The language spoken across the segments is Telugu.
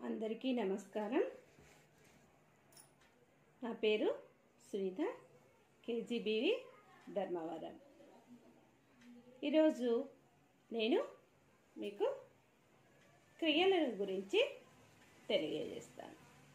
అందరికీ నమస్కారం నా పేరు సునీత కేజీబీవి ధర్మవరం ఈరోజు నేను మీకు క్రియల గురించి తెలియజేస్తాను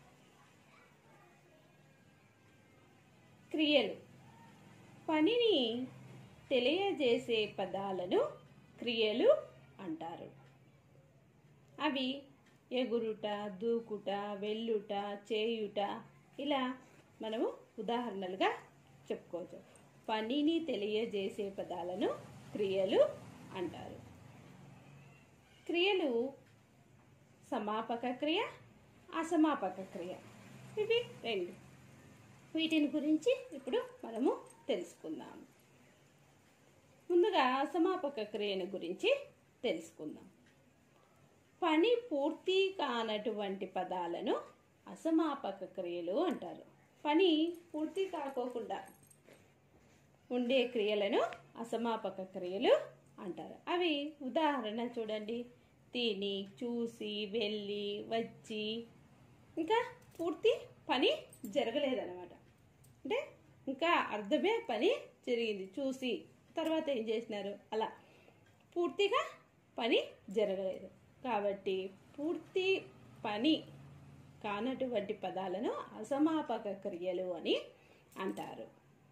క్రియలు పనిని తెలియజేసే పదాలను క్రియలు అంటారు అవి ఎగురుట దూకుట వెళ్ళుట చేయుట ఇలా మనము ఉదాహరణలుగా చెప్పుకోవచ్చు పనిని తెలియజేసే పదాలను క్రియలు అంటారు క్రియలు సమాపక క్రియ అసమాపక క్రియ ఇవి రెండు వీటిని గురించి ఇప్పుడు మనము తెలుసుకుందాం ముందుగా అసమాపక క్రియను గురించి తెలుసుకుందాం పని పూర్తి కానటువంటి పదాలను అసమాపక క్రియలు అంటారు పని పూర్తి కాకోకుండా ఉండే క్రియలను అసమాపక క్రియలు అంటారు అవి ఉదాహరణ చూడండి తిని చూసి వెళ్ళి వచ్చి ఇంకా పూర్తి పని జరగలేదన్నమాట అంటే ఇంకా అర్థమే పని జరిగింది చూసి తర్వాత ఏం చేసినారు అలా పూర్తిగా పని జరగలేదు కాబట్టి పూర్తి పని కానటువంటి పదాలను అసమాపక క్రియలు అని అంటారు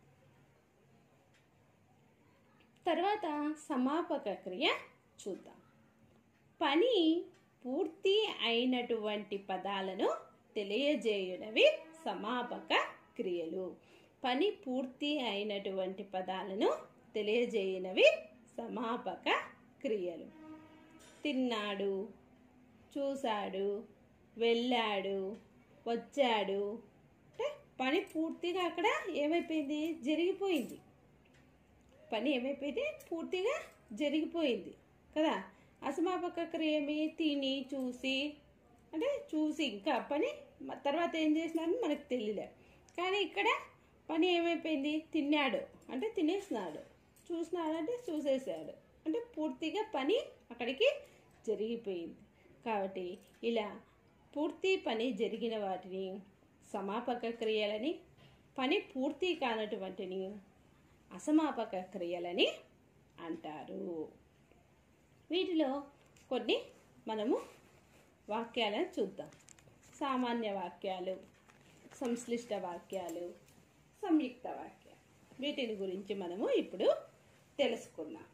తర్వాత సమాపక క్రియ చూద్దాం పని పూర్తి అయినటువంటి పదాలను తెలియజేయునవి సమాపక క్రియలు పని పూర్తి అయినటువంటి పదాలను తెలియజేయనవి సమాపక క్రియలు తిన్నాడు చూశాడు వెళ్ళాడు వచ్చాడు అంటే పని పూర్తిగా అక్కడ ఏమైపోయింది జరిగిపోయింది పని ఏమైపోయింది పూర్తిగా జరిగిపోయింది కదా అసమాపక క్రియ ఏమి తిని చూసి అంటే చూసి ఇంకా పని మ- తర్వాత ఏం చేసినారని మనకు తెలియలే కానీ ఇక్కడ పని ఏమైపోయింది తిన్నాడు అంటే తినేసినాడు చూసినాడు అంటే చూసేసాడు అంటే పూర్తిగా పని అక్కడికి జరిగిపోయింది కాబట్టి ఇలా పూర్తి పని జరిగిన వాటిని సమాపక క్రియలని పని పూర్తి కానటువంటిని అసమాపక క్రియలని అంటారు వీటిలో కొన్ని మనము వాక్యాలను చూద్దాం సామాన్య వాక్యాలు సంశ్లిష్ట వాక్యాలు సంయుక్త వాక్యాలు వీటిని గురించి మనము ఇప్పుడు తెలుసుకుందాం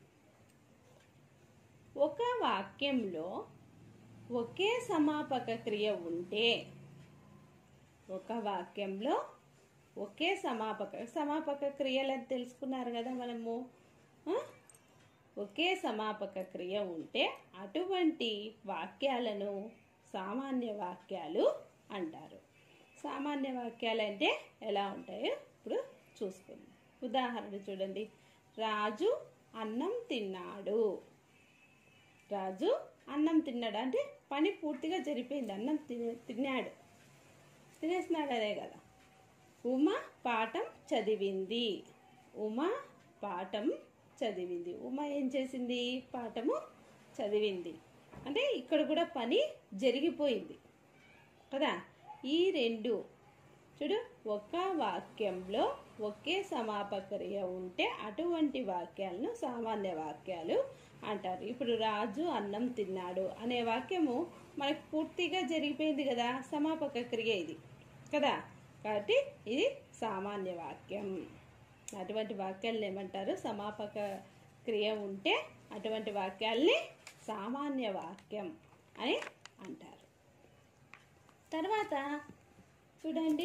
ఒక వాక్యంలో ఒకే సమాపక క్రియ ఉంటే ఒక వాక్యంలో ఒకే సమాపక సమాపక క్రియలని తెలుసుకున్నారు కదా మనము ఆ? ఒకే సమాపక క్రియ ఉంటే అటువంటి వాక్యాలను సామాన్య వాక్యాలు అంటారు సామాన్య వాక్యాలు అంటే ఎలా ఉంటాయో ఇప్పుడు చూసుకుందాం ఉదాహరణ చూడండి రాజు అన్నం తిన్నాడు రాజు అన్నం తిన్నాడు అంటే పని పూర్తిగా జరిపోయింది అన్నం తిన తిన్నాడు తినేసినాడు అదే కదా ఉమ పాఠం చదివింది ఉమ పాఠం చదివింది ఉమ ఏం చేసింది పాఠము చదివింది అంటే ఇక్కడ కూడా పని జరిగిపోయింది కదా ఈ రెండు చూడు ఒక వాక్యంలో ఒకే సమాపక్రియ ఉంటే అటువంటి వాక్యాలను సామాన్య వాక్యాలు అంటారు ఇప్పుడు రాజు అన్నం తిన్నాడు అనే వాక్యము మనకు పూర్తిగా జరిగిపోయింది కదా సమాపక క్రియ ఇది కదా కాబట్టి ఇది సామాన్య వాక్యం అటువంటి వాక్యాలను ఏమంటారు సమాపక క్రియ ఉంటే అటువంటి వాక్యాల్ని సామాన్య వాక్యం అని అంటారు తర్వాత చూడండి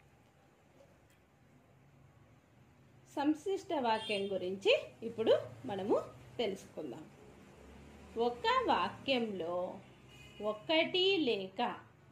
సంశిష్ట వాక్యం గురించి ఇప్పుడు మనము తెలుసుకుందాం ఒక వాక్యంలో ఒకటి లేక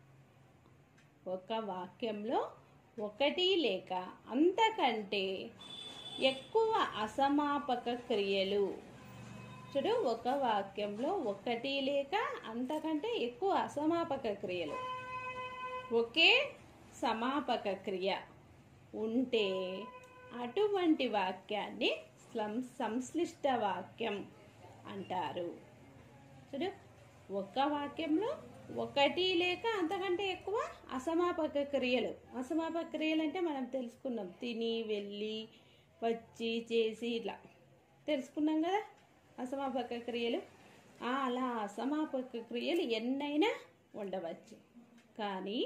ఒక వాక్యంలో ఒకటి లేక అంతకంటే ఎక్కువ అసమాపక క్రియలు చూడు ఒక వాక్యంలో ఒకటి లేక అంతకంటే ఎక్కువ అసమాపక క్రియలు ఒకే సమాపక క్రియ ఉంటే అటువంటి వాక్యాన్ని స్లం సంశ్లిష్ట వాక్యం అంటారు చూడు ఒక్క వాక్యంలో ఒకటి లేక అంతకంటే ఎక్కువ అసమాపక క్రియలు అసమాపక క్రియలు అంటే మనం తెలుసుకున్నాం తిని వెళ్ళి వచ్చి చేసి ఇట్లా తెలుసుకున్నాం కదా అసమాపక క్రియలు ఆ అలా అసమాపక క్రియలు ఎన్నైనా ఉండవచ్చు కానీ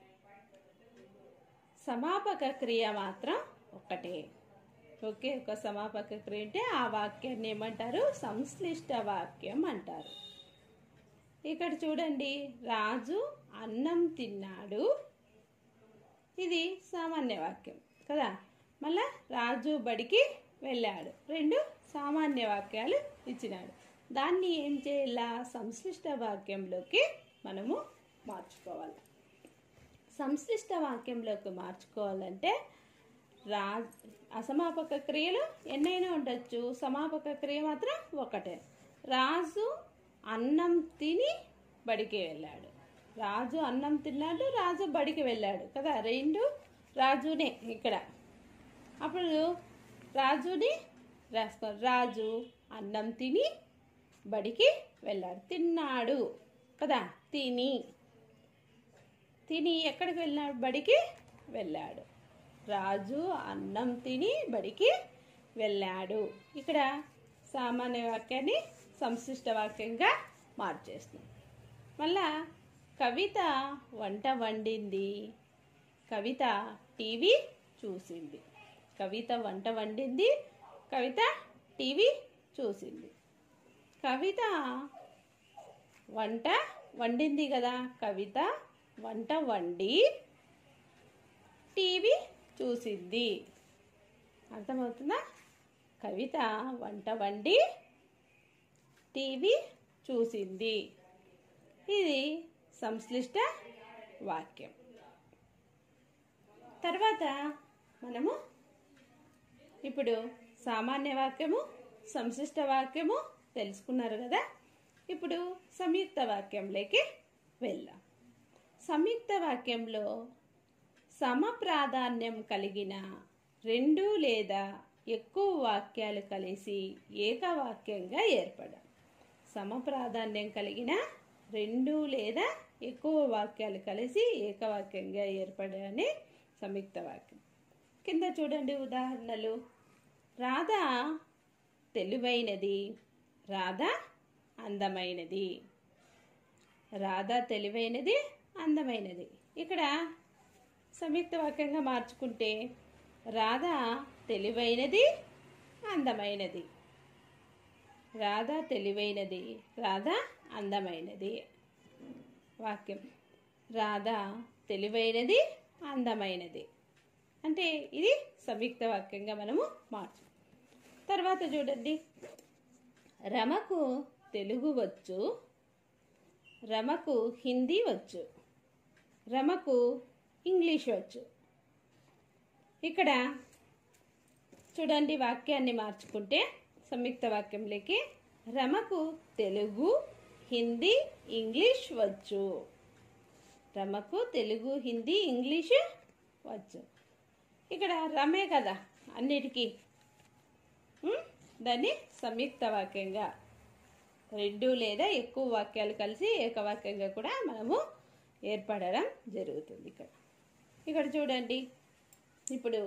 సమాపక క్రియ మాత్రం ఒక్కటే ఓకే ఒక సమాపక క్రియ అంటే ఆ వాక్యాన్ని ఏమంటారు సంశ్లిష్ట వాక్యం అంటారు ఇక్కడ చూడండి రాజు అన్నం తిన్నాడు ఇది సామాన్య వాక్యం కదా మళ్ళా రాజు బడికి వెళ్ళాడు రెండు సామాన్య వాక్యాలు ఇచ్చినాడు దాన్ని ఏం చేయాలా సంశ్లిష్ట వాక్యంలోకి మనము మార్చుకోవాలి సంశ్లిష్ట వాక్యంలోకి మార్చుకోవాలంటే రా అసమాపక క్రియలు ఎన్నైనా ఉండొచ్చు సమాపక క్రియ మాత్రం ఒకటే రాజు అన్నం తిని బడికి వెళ్ళాడు రాజు అన్నం తిన్నాడు రాజు బడికి వెళ్ళాడు కదా రెండు రాజునే ఇక్కడ అప్పుడు రాజుని రాసుకో రాజు అన్నం తిని బడికి వెళ్ళాడు తిన్నాడు కదా తిని తిని ఎక్కడికి వెళ్ళాడు బడికి వెళ్ళాడు రాజు అన్నం తిని బడికి వెళ్ళాడు ఇక్కడ సామాన్య వాక్యాన్ని సంశిష్ట వాక్యంగా మార్చేస్తుంది మళ్ళా కవిత వంట వండింది కవిత టీవీ చూసింది కవిత వంట వండింది కవిత టీవీ చూసింది కవిత వంట వండింది కదా కవిత వంట వండి టీవీ చూసింది అర్థమవుతుందా కవిత వంట వండి టీవీ చూసింది ఇది సంశ్లిష్ట వాక్యం తర్వాత మనము ఇప్పుడు సామాన్య వాక్యము సంశిష్ట వాక్యము తెలుసుకున్నారు కదా ఇప్పుడు సంయుక్త వాక్యంలోకి వెళ్దాం సంయుక్త వాక్యంలో సమ ప్రాధాన్యం కలిగిన రెండు లేదా ఎక్కువ వాక్యాలు కలిసి ఏకవాక్యంగా ఏర్పడం సమ ప్రాధాన్యం కలిగిన రెండు లేదా ఎక్కువ వాక్యాలు కలిసి ఏకవాక్యంగా ఏర్పడని సంయుక్త వాక్యం కింద చూడండి ఉదాహరణలు రాధ తెలివైనది రాధ అందమైనది రాధ తెలివైనది అందమైనది ఇక్కడ సంయుక్త వాక్యంగా మార్చుకుంటే రాధ తెలివైనది అందమైనది రాధ తెలివైనది రాధ అందమైనది వాక్యం రాధ తెలివైనది అందమైనది అంటే ఇది సంయుక్త వాక్యంగా మనము మార్చు తర్వాత చూడండి రమకు తెలుగు వచ్చు రమకు హిందీ వచ్చు రమకు ఇంగ్లీష్ వచ్చు ఇక్కడ చూడండి వాక్యాన్ని మార్చుకుంటే సంయుక్త వాక్యంలోకి రమకు తెలుగు హిందీ ఇంగ్లీష్ వచ్చు రమకు తెలుగు హిందీ ఇంగ్లీష్ వచ్చు ఇక్కడ రమే కదా అన్నిటికీ ఉం? దాన్ని సంయుక్త వాక్యంగా రెండు లేదా ఎక్కువ వాక్యాలు కలిసి ఏకవాక్యంగా కూడా మనము ఏర్పడడం జరుగుతుంది ఇక్కడ ఇక్కడ చూడండి ఇప్పుడు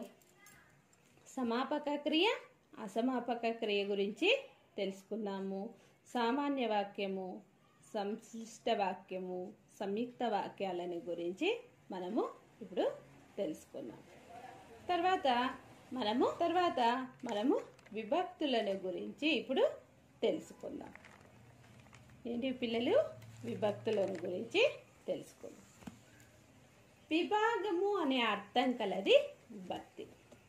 సమాపక క్రియ అసమాపక క్రియ గురించి తెలుసుకున్నాము సామాన్య వాక్యము సంశ్లిష్ట వాక్యము సంయుక్త వాక్యాలని గురించి మనము ఇప్పుడు తెలుసుకున్నాం తర్వాత మనము తర్వాత మనము విభక్తులను గురించి ఇప్పుడు తెలుసుకుందాం ఏంటి పిల్లలు విభక్తులను గురించి తెలుసుకుందాం విభాగము అనే అర్థం కలది విభక్తి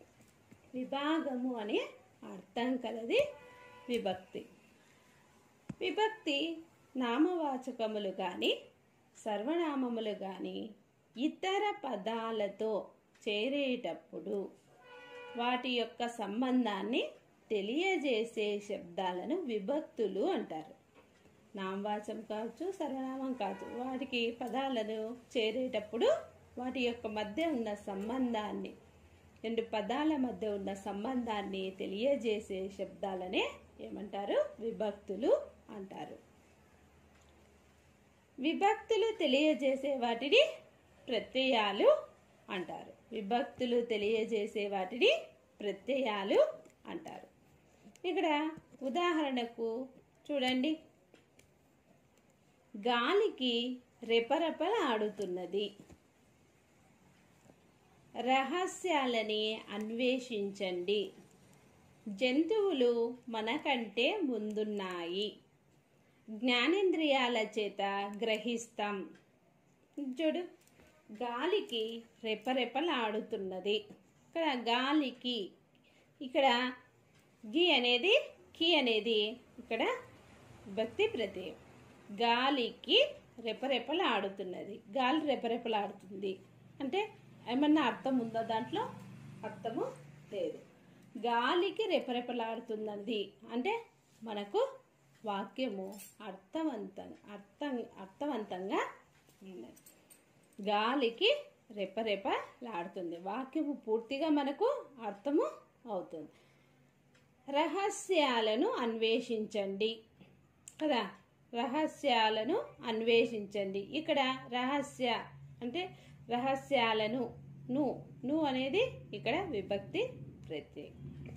విభాగము అనే అర్థం కలది విభక్తి విభక్తి నామవాచకములు కానీ సర్వనామములు కానీ ఇతర పదాలతో చేరేటప్పుడు వాటి యొక్క సంబంధాన్ని తెలియజేసే శబ్దాలను విభక్తులు అంటారు నామవాచం కావచ్చు సర్వనామం కావచ్చు వాటికి పదాలను చేరేటప్పుడు వాటి యొక్క మధ్య ఉన్న సంబంధాన్ని రెండు పదాల మధ్య ఉన్న సంబంధాన్ని తెలియజేసే శబ్దాలనే ఏమంటారు విభక్తులు అంటారు విభక్తులు తెలియజేసే వాటిని ప్రత్యయాలు అంటారు విభక్తులు తెలియజేసే వాటిని ప్రత్యయాలు అంటారు ఇక్కడ ఉదాహరణకు చూడండి గాలికి రెపరెపల ఆడుతున్నది రహస్యాలని అన్వేషించండి జంతువులు మనకంటే ముందున్నాయి జ్ఞానేంద్రియాల చేత గ్రహిస్తాం చూడు గాలికి రెపరెపలాడుతున్నది ఇక్కడ గాలికి ఇక్కడ గి అనేది కి అనేది ఇక్కడ భక్తి ప్రత్యయం గాలికి రెపరెపలాడుతున్నది గాలి రెపరెపలాడుతుంది అంటే ఏమన్నా అర్థం ఉందా దాంట్లో అర్థము లేదు గాలికి రెపరెపలాడుతున్నది అంటే మనకు వాక్యము అర్థవంతం అర్థం అర్థవంతంగా ఉన్నది గాలికి రెపరెపలాడుతుంది వాక్యము పూర్తిగా మనకు అర్థము అవుతుంది రహస్యాలను అన్వేషించండి కదా రహస్యాలను అన్వేషించండి ఇక్కడ రహస్య అంటే రహస్యాలను ను ను అనేది ఇక్కడ విభక్తి ప్రత్యయం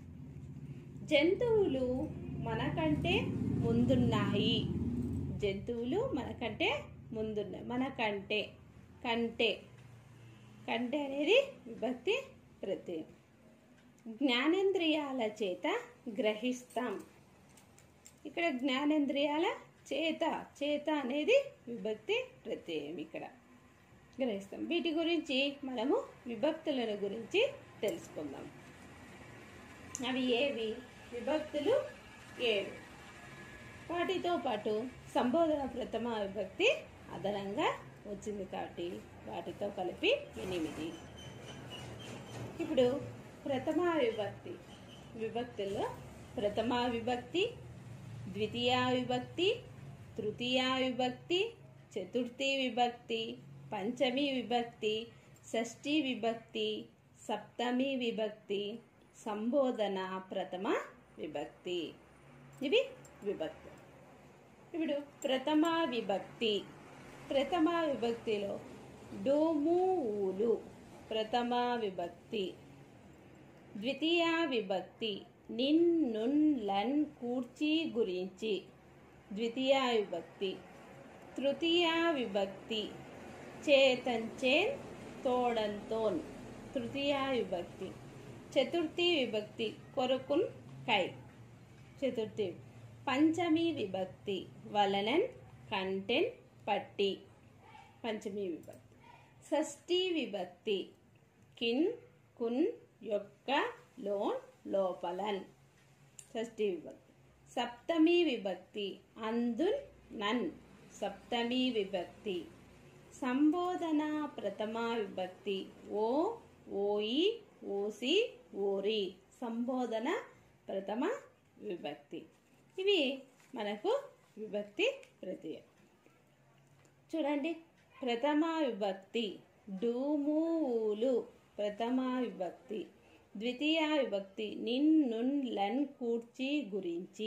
జంతువులు మనకంటే ముందున్నాయి జంతువులు మనకంటే ముందున్నాయి మనకంటే కంటే కంటే అనేది విభక్తి ప్రత్యయం జ్ఞానేంద్రియాల చేత గ్రహిస్తాం ఇక్కడ జ్ఞానేంద్రియాల చేత చేత అనేది విభక్తి ప్రత్యయం ఇక్కడ గ్రహిస్తాం వీటి గురించి మనము విభక్తులను గురించి తెలుసుకుందాం అవి ఏవి విభక్తులు ఏడు వాటితో పాటు సంబోధన ప్రథమ విభక్తి అదనంగా వచ్చింది కాబట్టి వాటితో కలిపి ఎనిమిది ఇప్పుడు ప్రథమ విభక్తి విభక్తుల్లో ప్రథమ విభక్తి ద్వితీయ విభక్తి తృతీయ విభక్తి చతుర్థి విభక్తి పంచమి విభక్తి షష్ఠి విభక్తి సప్తమి విభక్తి సంబోధన ప్రథమ విభక్తి ఇవి విభక్తి ఇప్పుడు ప్రథమ విభక్తి ప్రథమ విభక్తిలో డోము ఊలు ప్రథమ విభక్తి ద్వితీయ విభక్తి నిన్ నున్ లన్ కూర్చి గురించి ద్వితీయ విభక్తి తృతీయ విభక్తి చేతంచేన్ తోడంతోన్ తృతీయ విభక్తి చతుర్థి విభక్తి కొరకున్ కై చతుర్థి పంచమి విభక్తి వలనన్ కంటెన్ పట్టి పంచమి విభక్తి షష్ఠి విభక్తి కిన్ కున్ యొక్క లోన్ లోపలన్ షష్ఠి విభక్తి సప్తమి విభక్తి అందున్ నన్ సప్తమి విభక్తి సంబోధన ప్రథమ విభక్తి ఓ ఓయి ఓసి ఓరి సంబోధన ప్రథమ విభక్తి ఇవి మనకు విభక్తి ప్రత్యయం చూడండి ప్రథమ విభక్తి డూమూలు ప్రథమ విభక్తి ద్వితీయ విభక్తి నిన్ నున్ లన్ కూర్చి గురించి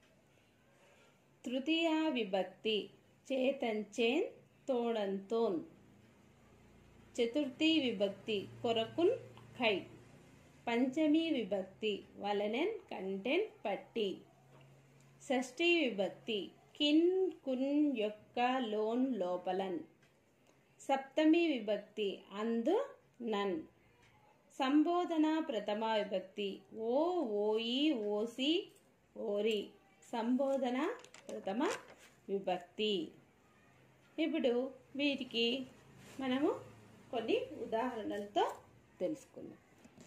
తృతీయ విభక్తి చేతంచేన్ తోడంతోన్ చతుర్థి విభక్తి కొరకున్ ఖై పంచమి విభక్తి వలనన్ కంటెన్ పట్టి షష్ఠి విభక్తి కిన్ కున్ యొక్క లోన్ లోపలన్ సప్తమి విభక్తి అందు నన్ సంబోధన ప్రథమ విభక్తి ఓ ఓయి ఓసి ఓరి సంబోధన ప్రథమ విభక్తి ఇప్పుడు వీటికి మనము కొన్ని ఉదాహరణలతో తెలుసుకుందాం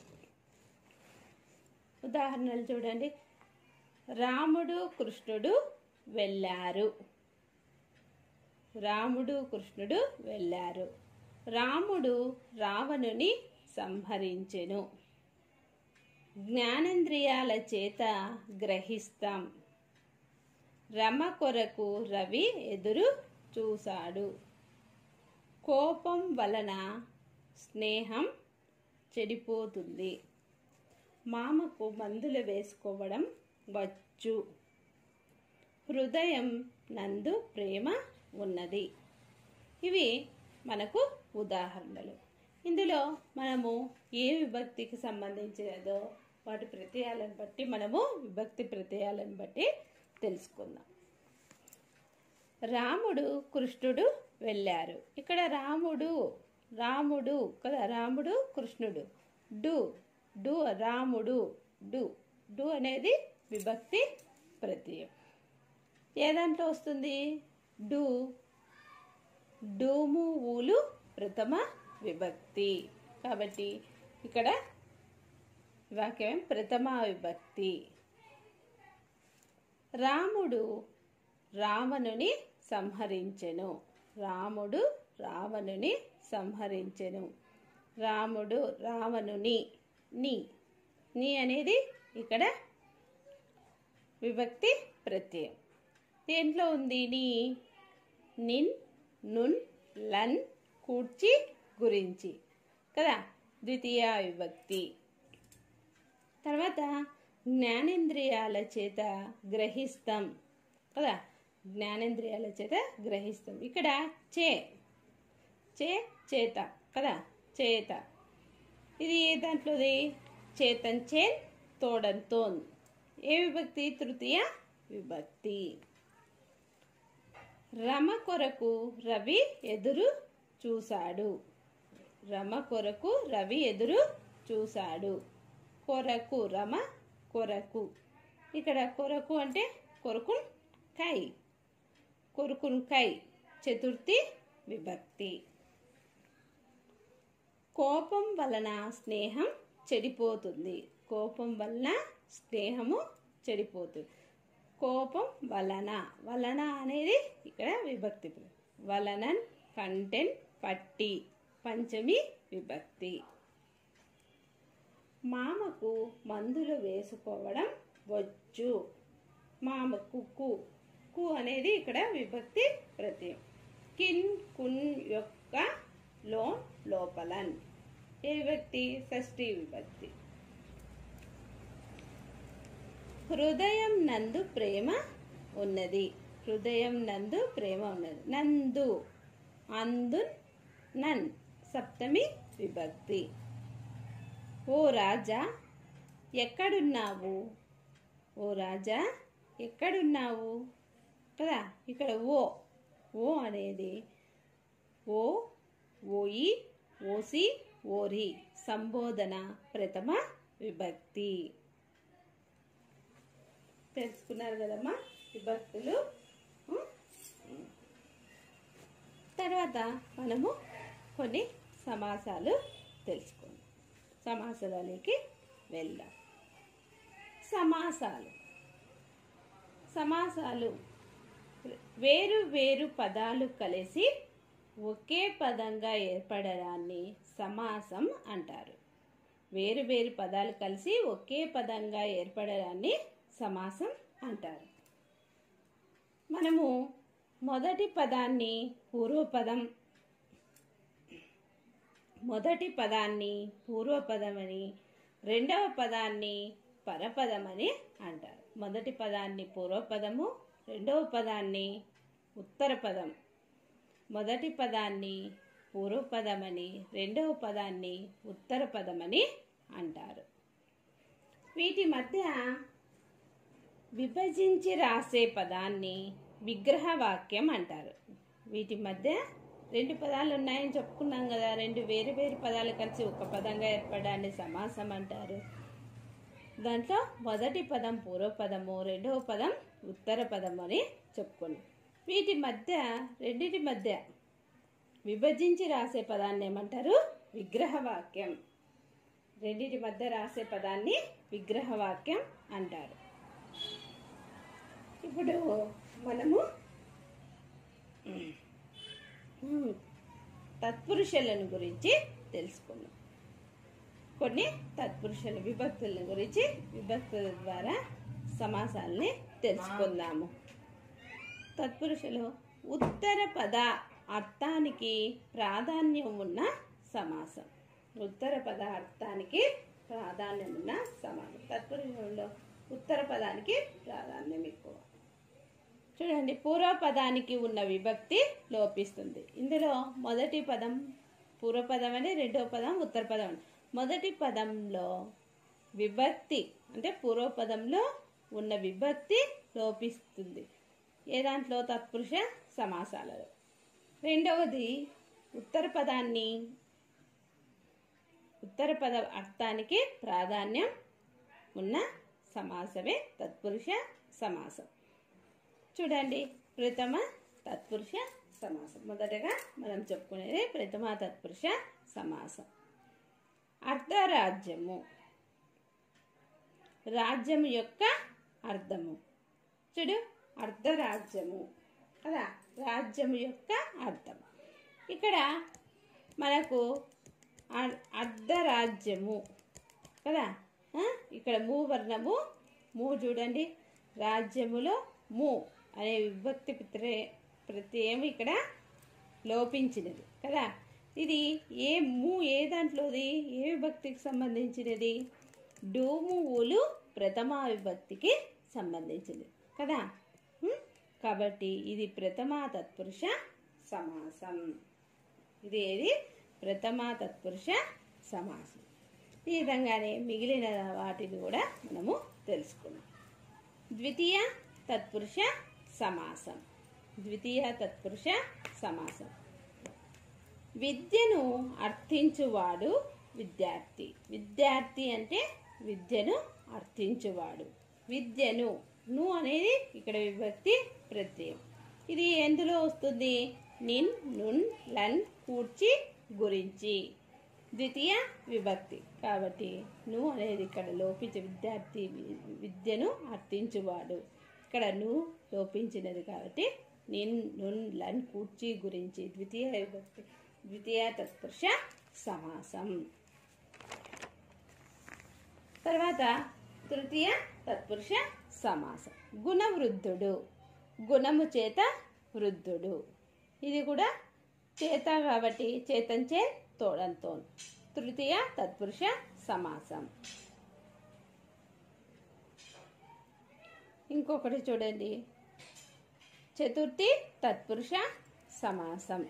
ఉదాహరణలు చూడండి రాముడు కృష్ణుడు వెళ్ళారు రాముడు కృష్ణుడు వెళ్ళారు రాముడు రావణుని సంహరించెను జ్ఞానేంద్రియాల చేత గ్రహిస్తాం రమ కొరకు రవి ఎదురు చూశాడు కోపం వలన స్నేహం చెడిపోతుంది మామకు మందులు వేసుకోవడం వచ్చు హృదయం నందు ప్రేమ ఉన్నది ఇవి మనకు ఉదాహరణలు ఇందులో మనము ఏ విభక్తికి సంబంధించినదో వాటి ప్రత్యయాలను బట్టి మనము విభక్తి ప్రత్యయాలను బట్టి తెలుసుకుందాం రాముడు కృష్ణుడు వెళ్ళారు ఇక్కడ రాముడు రాముడు కదా రాముడు కృష్ణుడు డు డు రాముడు డు డు అనేది విభక్తి ప్రత్యయం ఏ దాంట్లో వస్తుంది డు డూము ఊలు ప్రథమ విభక్తి కాబట్టి ఇక్కడ వాక్యం ప్రథమ విభక్తి రాముడు రావణుని సంహరించెను రాముడు రావణుని సంహరించెను రాముడు రావణుని ని ని అనేది ఇక్కడ విభక్తి ప్రత్యయం దేంట్లో ఉంది నీ నిన్ నున్ లన్ కూర్చి గురించి కదా ద్వితీయ విభక్తి తర్వాత జ్ఞానేంద్రియాల చేత గ్రహిస్తాం కదా జ్ఞానేంద్రియాల చేత గ్రహిస్తాం ఇక్కడ చే చే చేత కదా చేత ఇది ఏ దాంట్లోది చేతన్ చేన్ తోడన్ తోన్ ఏ విభక్తి తృతీయ విభక్తి రమ కొరకు రవి ఎదురు చూశాడు రమ కొరకు రవి ఎదురు చూశాడు కొరకు రమ కొరకు ఇక్కడ కొరకు అంటే కొరకున్ కై కొరుకున్ కై చతుర్థి విభక్తి కోపం వలన స్నేహం చెడిపోతుంది కోపం వలన స్నేహము చెడిపోతుంది కోపం వలన వలన అనేది ఇక్కడ విభక్తి వలనన్ కంటెంట్ పట్టి పంచమి విభక్తి మామకు మందులు వేసుకోవడం వచ్చు మామకు కు కు అనేది ఇక్కడ విభక్తి ప్రత్యయం కిన్ కున్ యొక్క లోన్ లోపలన్ ఏ విభక్తి షష్ఠి విభక్తి హృదయం నందు ప్రేమ ఉన్నది హృదయం నందు ప్రేమ ఉన్నది నందు అందు నన్ సప్తమి విభక్తి ఓ రాజా ఎక్కడున్నావు ఓ రాజా ఎక్కడున్నావు కదా ఇక్కడ ఓ ఓ అనేది ఓ ఓయి ఓసి ఓరి సంబోధన ప్రథమ విభక్తి తెలుసుకున్నారు కదమ్మా విభక్తులు ఉం? తర్వాత మనము కొన్ని సమాసాలు తెలుసుకుందాం సమాసాలకి వెళ్దాం సమాసాలు సమాసాలు వేరు వేరు పదాలు కలిసి ఒకే పదంగా ఏర్పడడాన్ని సమాసం అంటారు వేరు వేరు పదాలు కలిసి ఒకే పదంగా ఏర్పడడాన్ని సమాసం అంటారు మనము మొదటి పదాన్ని పూర్వపదం మొదటి పదాన్ని పూర్వపదమని రెండవ పదాన్ని పరపదమని అంటారు మొదటి పదాన్ని పూర్వపదము రెండవ పదాన్ని ఉత్తర పదం మొదటి పదాన్ని పూర్వపదమని రెండవ పదాన్ని ఉత్తర పదమని అంటారు వీటి మధ్య విభజించి రాసే పదాన్ని విగ్రహవాక్యం అంటారు వీటి మధ్య రెండు పదాలు ఉన్నాయని చెప్పుకున్నాం కదా రెండు వేరు వేరు పదాలు కలిసి ఒక పదంగా ఏర్పడాన్ని సమాసం అంటారు దాంట్లో మొదటి పదం పూర్వపదము రెండవ పదం ఉత్తర పదము అని చెప్పుకున్నాం వీటి మధ్య రెండింటి మధ్య విభజించి రాసే పదాన్ని ఏమంటారు విగ్రహవాక్యం రెండింటి మధ్య రాసే పదాన్ని విగ్రహవాక్యం అంటారు ఇప్పుడు మనము ఉమ్, తత్పురుషులను గురించి తెలుసుకుందాం కొన్ని తత్పురుషుల విభక్తుల గురించి విభక్తుల ద్వారా సమాసాలని తెలుసుకుందాము తత్పురుషులు ఉత్తర పద అర్థానికి ప్రాధాన్యం ఉన్న సమాసం ఉత్తర పద అర్థానికి ప్రాధాన్యం ఉన్న సమాసం తత్పురుషులలో ఉత్తర పదానికి ప్రాధాన్యం ఎక్కువ చూడండి పూర్వపదానికి ఉన్న విభక్తి లోపిస్తుంది ఇందులో మొదటి పదం పూర్వపదం అని రెండో పదం ఉత్తర పదం అని. మొదటి పదంలో విభక్తి అంటే పూర్వపదంలో ఉన్న విభక్తి లోపిస్తుంది ఏ దాంట్లో తత్పురుష సమాసాలలో రెండవది ఉత్తర పదాన్ని ఉత్తర పద అర్థానికి ప్రాధాన్యం ఉన్న సమాసమే తత్పురుష సమాసం చూడండి ప్రథమ తత్పురుష సమాసం మొదటగా మనం చెప్పుకునేది ప్రథమ తత్పురుష సమాసం అర్ధరాజ్యము రాజ్యము యొక్క అర్థము చూడు అర్ధరాజ్యము కదా రాజ్యము యొక్క అర్థం ఇక్కడ మనకు అర్- అర్ధరాజ్యము కదా ఆ? ఇక్కడ మూ వర్ణము మూ చూడండి రాజ్యములో మూ అనే విభక్తి ప్రత్యయ ప్రత్యయం ఇక్కడ లోపించినది కదా ఇది ఏ మూ ఏ దాంట్లోది ఏ విభక్తికి సంబంధించినది డూమువులు ప్రథమ విభక్తికి సంబంధించింది కదా ఉం? కాబట్టి ఇది ప్రథమ తత్పురుష సమాసం ఇది ఏది ప్రథమ తత్పురుష సమాసం ఈ విధంగానే మిగిలిన వాటిని కూడా మనము తెలుసుకున్నాం ద్వితీయ తత్పురుష సమాసం ద్వితీయ తత్పురుష సమాసం విద్యను అర్థించువాడు విద్యార్థి విద్యార్థి అంటే విద్యను అర్థించువాడు విద్యను ను అనేది ఇక్కడ విభక్తి ప్రత్యయం ఇది ఎందులో వస్తుంది నిన్ నున్ లన్ కూర్చి గురించి ద్వితీయ విభక్తి కాబట్టి ను అనేది ఇక్కడ లోపించే విద్యార్థి వి- విద్యను అర్థించువాడు ఇక్కడ ను లోపించినది కాబట్టి నిన్ నున్ లన్ కూర్చి గురించి ద్వితీయ విభక్తి ద్వితీయ తత్పురుష సమాసం తర్వాత తృతీయ తత్పురుష సమాసం గుణవృద్ధుడు గుణము చేత వృద్ధుడు ఇది కూడా చేత కాబట్టి చేతంచే తోడంతో తృతీయ తత్పురుష సమాసం ఇంకొకటి చూడండి చతుర్థి తత్పురుష సమాసం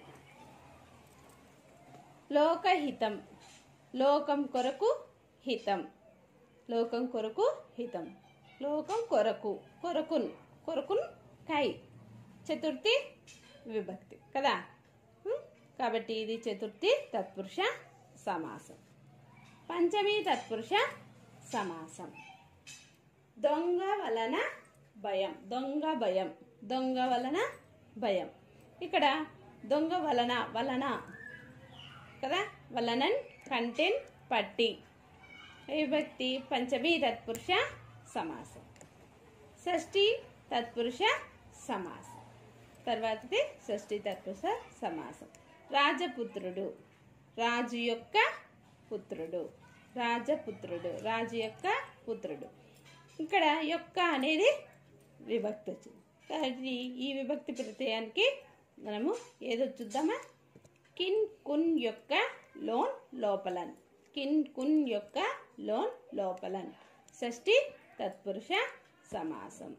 లోకహితం లోకం కొరకు హితం లోకం కొరకు హితం లోకం కొరకు కొరకున్ కొరకున్ కై చతుర్థి విభక్తి కదా ఉం? కాబట్టి ఇది చతుర్థి తత్పురుష సమాసం పంచమి తత్పురుష సమాసం దొంగ వలన భయం దొంగ భయం దొంగ వలన భయం ఇక్కడ దొంగ వలన వలన కదా వలనన్ కంటెంట్ పట్టి విభక్తి పంచమి తత్పురుష సమాసం షష్ఠి తత్పురుష సమాసం తర్వాతది షష్ఠి తత్పురుష సమాసం రాజపుత్రుడు రాజు యొక్క పుత్రుడు రాజపుత్రుడు రాజు యొక్క పుత్రుడు ఇక్కడ యొక్క అనేది విభక్తి వచ్చింది కాబట్టి ఈ విభక్తి ప్రత్యయానికి మనము ఏదో చూద్దామా కిన్ కున్ యొక్క లోన్ లోపలన్ కిన్ కున్ యొక్క లోన్ లోపలన్ షష్ఠి తత్పురుష సమాసం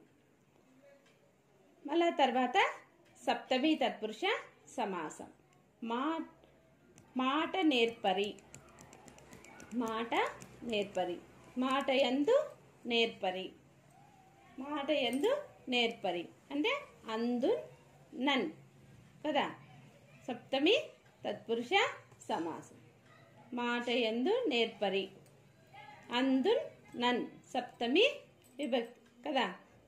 మళ్ళా తర్వాత సప్తమి తత్పురుష సమాసం మా మాట నేర్పరి మాట నేర్పరి మాట ఎందు నేర్పరి మాట ఎందు నేర్పరి అంటే అందు నన్ కదా సప్తమి తత్పురుష సమాసం మాట ఎందు నేర్పరి అందు నన్ సప్తమి విభక్తి కదా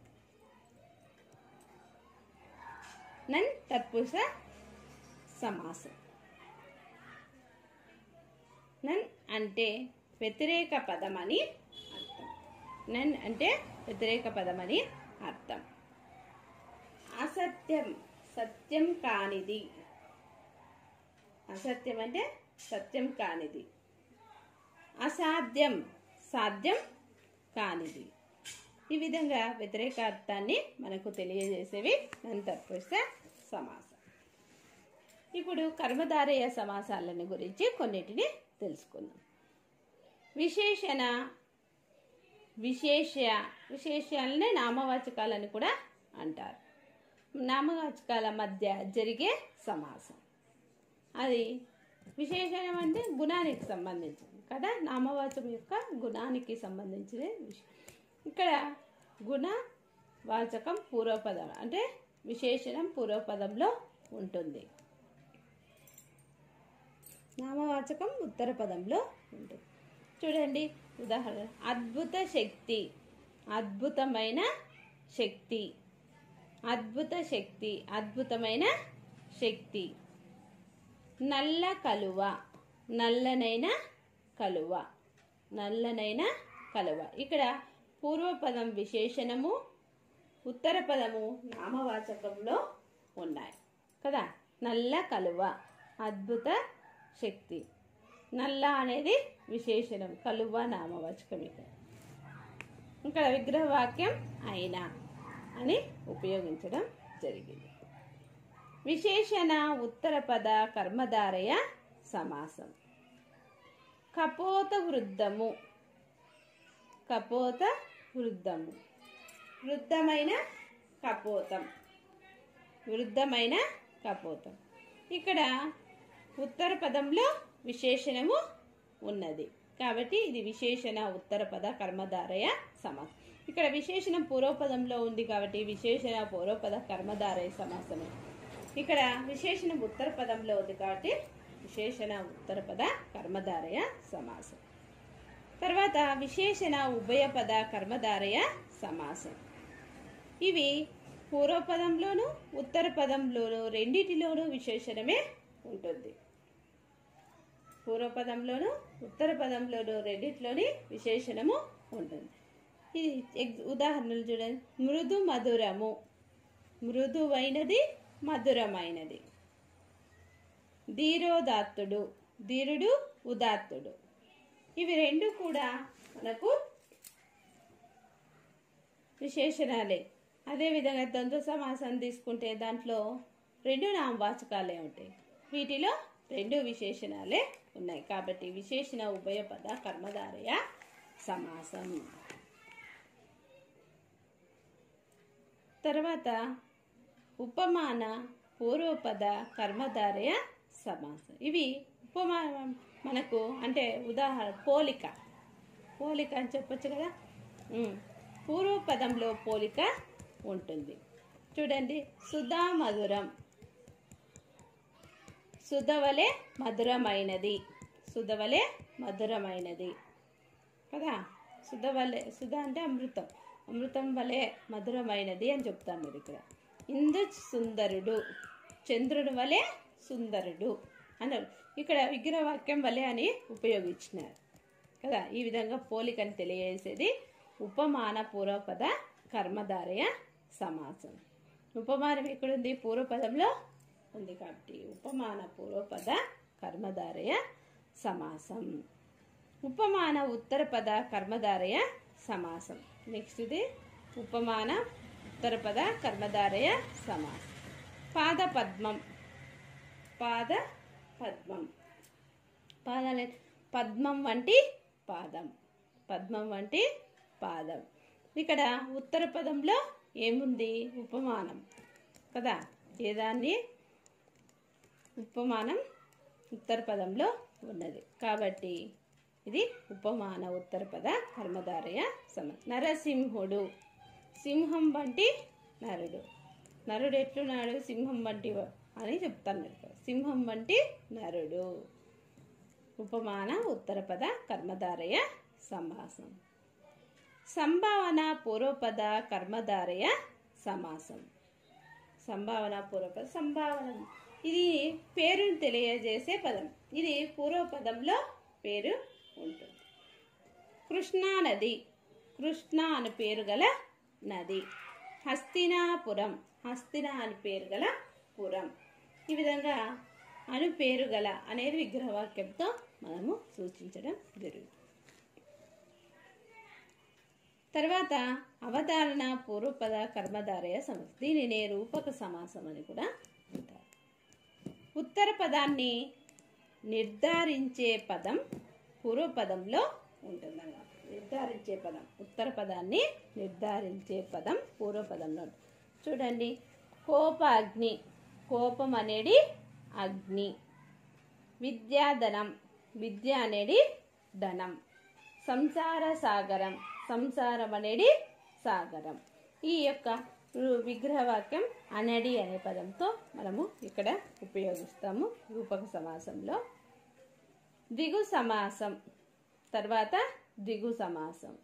నన్ తత్పురుష సమాసం నన్ అంటే వ్యతిరేక పదమని అర్థం నన్ అంటే వ్యతిరేక పదమని అర్థం అసత్యం సత్యం కానిది అసత్యం అంటే సత్యం కానిది అసాధ్యం సాధ్యం కానిది ఈ విధంగా వ్యతిరేక అర్థాన్ని మనకు తెలియజేసేవి నంతర్పురుష సమాసం ఇప్పుడు కర్మధారయ సమాసాలను గురించి కొన్నిటిని తెలుసుకుందాం విశేషణ విశేష విశేషాలనే నామవాచకాలని కూడా అంటారు నామవాచకాల మధ్య జరిగే సమాసం అది విశేషణం అంటే గుణానికి సంబంధించింది కదా నామవాచకం యొక్క గుణానికి సంబంధించిన విషయం ఇక్కడ గుణ వాచకం పూర్వపదం అంటే విశేషణం పూర్వపదంలో ఉంటుంది నామవాచకం ఉత్తర పదంలో ఉంటుంది చూడండి ఉదాహరణ అద్భుత శక్తి అద్భుతమైన శక్తి అద్భుత శక్తి అద్భుతమైన శక్తి నల్ల కలువ నల్లనైన కలువ నల్లనైన కలువ ఇక్కడ పూర్వపదం విశేషణము ఉత్తర పదము నామవాచకంలో ఉన్నాయి కదా నల్ల కలువ అద్భుత శక్తి నల్ల అనేది విశేషణం కలువ నామవాచకం ఇక్కడ ఇక్కడ విగ్రహవాక్యం అయినా అని ఉపయోగించడం జరిగింది విశేషణ ఉత్తర పద కర్మధారయ సమాసం కపోత వృద్ధము కపోత వృద్ధము వృద్ధమైన కపోతం వృద్ధమైన కపోతం ఇక్కడ ఉత్తర పదంలో విశేషణము ఉన్నది కాబట్టి ఇది విశేషణ ఉత్తర పద కర్మధారయ సమాసం ఇక్కడ విశేషణం పూర్వపదంలో ఉంది కాబట్టి విశేషణ పూర్వపద కర్మధారయ సమాసమే ఇక్కడ విశేషణం ఉత్తర పదంలో ఉంది కాబట్టి విశేషణ ఉత్తర పద కర్మధారయ సమాసం తర్వాత విశేషణ ఉభయ పద కర్మధారయ సమాసం ఇవి పూర్వపదంలోను ఉత్తర పదంలోను రెండిటిలోనూ విశేషణమే ఉంటుంది పూర్వపదంలోను ఉత్తర పదంలోను రెండిట్లోని విశేషణము ఉంటుంది ఇది ఎగ్- ఉదాహరణలు చూడండి మృదు మధురము మృదువైనది మధురమైనది ధీరోదాత్తుడు ధీరుడు ఉదాత్తుడు ఇవి రెండు కూడా మనకు విశేషణాలే అదేవిధంగా ద్వంద్వ సమాసం తీసుకుంటే దాంట్లో రెండు నామవాచకాలే ఉంటాయి వీటిలో రెండు విశేషణాలే ఉన్నాయి కాబట్టి విశేషణ ఉభయ పద కర్మధారయ సమాసం తర్వాత ఉపమాన పూర్వపద కర్మధారయ సమాసం ఇవి ఉపమానం మనకు అంటే ఉదాహరణ పోలిక పోలిక అని చెప్పొచ్చు కదా ఉమ్. పూర్వపదంలో పోలిక ఉంటుంది చూడండి సుధా మధురం సుధవలే మధురమైనది సుధవలే మధురమైనది కదా సుధ వలె సుధ అంటే అమృతం అమృతం వలె మధురమైనది అని చెప్తాం మీరు ఇక్కడ ఇందు సుందరుడు చంద్రుడు వలె సుందరుడు అన్నారు ఇక్కడ విగ్రహవాక్యం వలె అని ఉపయోగించినారు కదా ఈ విధంగా పోలికని తెలియజేసేది ఉపమాన పూర్వపద కర్మధారయ సమాసం ఉపమానం ఎక్కడుంది పూర్వపదంలో ఉంది కాబట్టి ఉపమాన పూర్వపద కర్మధారయ సమాసం ఉపమాన ఉత్తర పద కర్మధారయ సమాసం నెక్స్ట్ ఇది ఉపమాన ఉత్తర పద కర్మధారయ సమాసం పాద పద్మం పాద పద్మం పాదాల పద్మం వంటి పాదం పద్మం వంటి పాదం ఇక్కడ ఉత్తర పదంలో ఏముంది ఉపమానం కదా ఏదాన్ని ఉపమానం ఉత్తర పదంలో ఉన్నది కాబట్టి ఇది ఉపమాన ఉత్తర పద కర్మధారయ సమ నరసింహుడు సింహం వంటి నరుడు నరుడు ఎట్లున్నాడు సింహం వంటి వా- అని చెప్తాను ఇక్కడ. సింహం వంటి నరుడు ఉపమాన ఉత్తర పద కర్మధారయ సమాసం సంభావన పూర్వపద కర్మధారయ సమాసం సంభావన పూర్వపద సంభావన ఇది పేరును తెలియజేసే పదం ఇది పూర్వపదంలో పేరు ఉంటుంది కృష్ణా నది కృష్ణ అని పేరు గల నది హస్తినాపురం హస్తిన అని పేరు గల పురం ఈ విధంగా అను పేరు గల అనేది విగ్రహవాక్యంతో మనము సూచించడం జరుగుతుంది తర్వాత అవధారణ పూర్వపద కర్మధారయ సమాసం దీనినే రూపక సమాసం అని కూడా అంటారు ఉత్తర పదాన్ని నిర్ధారించే పదం పూర్వపదంలో ఉంటుందన్నమాట నిర్ధారించే పదం ఉత్తర పదాన్ని నిర్ధారించే పదం పూర్వపదంలో ఉంటుంది. చూడండి కోపాగ్ని కోపం అనేది అగ్ని విద్యాధనం విద్య అనేది ధనం సంసార సాగరం సంసారం అనేది సాగరం ఈ యొక్క రు- విగ్రహవాక్యం అనడి అనే పదంతో మనము ఇక్కడ ఉపయోగిస్తాము రూపక సమాసంలో దిగు సమాసం తర్వాత దిగు సమాసం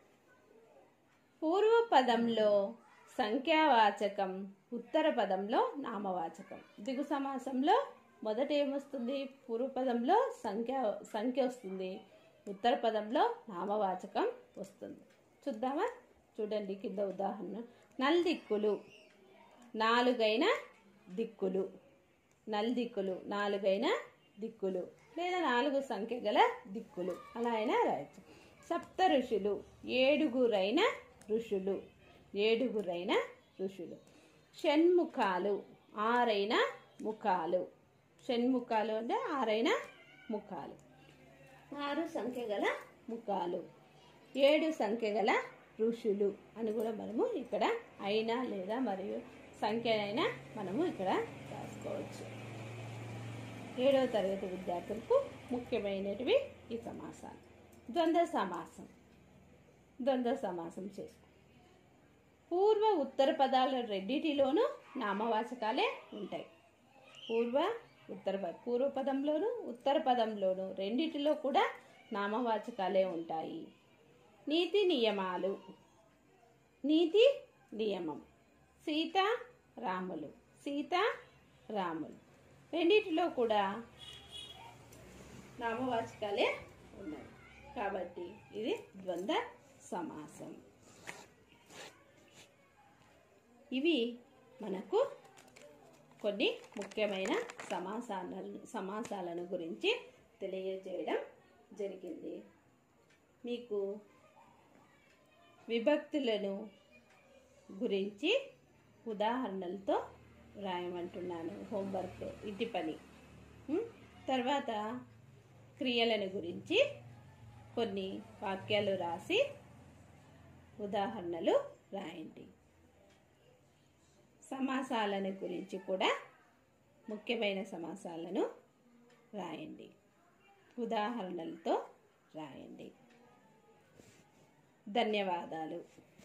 పూర్వ పదంలో సంఖ్యావాచకం ఉత్తర పదంలో నామవాచకం దిగు సమాసంలో మొదట ఏమొస్తుంది పూర్వ పదంలో సంఖ్య సంఖ్య వస్తుంది ఉత్తర పదంలో నామవాచకం వస్తుంది చూద్దామా చూడండి కింద ఉదాహరణ నల్దిక్కులు నాలుగైన దిక్కులు నల్దిక్కులు నాలుగైన దిక్కులు లేదా నాలుగు సంఖ్య గల దిక్కులు అలా అయినా రాయొచ్చు సప్త ఋషులు ఏడుగురైన ఋషులు ఏడుగురైన ఋషులు షణ్ముఖాలు ఆరైన ముఖాలు షణ్ముఖాలు అంటే ఆరైన ముఖాలు ఆరు సంఖ్య గల ముఖాలు ఏడు సంఖ్య గల ఋషులు అని కూడా మనము ఇక్కడ అయినా లేదా మరియు సంఖ్యనైనా మనము ఇక్కడ రాసుకోవచ్చు ఏడవ తరగతి విద్యార్థులకు ముఖ్యమైనటివి ఈ సమాసాలు ద్వంద్వ సమాసం ద్వంద్వ సమాసం చేసుకో పూర్వ ఉత్తర పదాల రెండిటిలోనూ నామవాచకాలే ఉంటాయి పూర్వ ఉత్తర పద పూర్వ పదంలోను ఉత్తర పదంలోను రెండిటిలో కూడా నామవాచకాలే ఉంటాయి నీతి నియమాలు నీతి నియమం సీత రాములు సీత రాములు రెండిటిలో కూడా నామవాచకాలే ఉన్నాయి కాబట్టి ఇది ద్వంద్వ సమాసం ఇవి మనకు కొన్ని ముఖ్యమైన సమాసాలను సమాసాలను గురించి తెలియజేయడం జరిగింది మీకు విభక్తులను గురించి ఉదాహరణలతో రాయమంటున్నాను హోంవర్క్ ఇంటి పని ఉం? తర్వాత క్రియలను గురించి కొన్ని వాక్యాలు రాసి ఉదాహరణలు రాయండి సమాసాలను గురించి కూడా ముఖ్యమైన సమాసాలను రాయండి ఉదాహరణలతో రాయండి ధన్యవాదాలు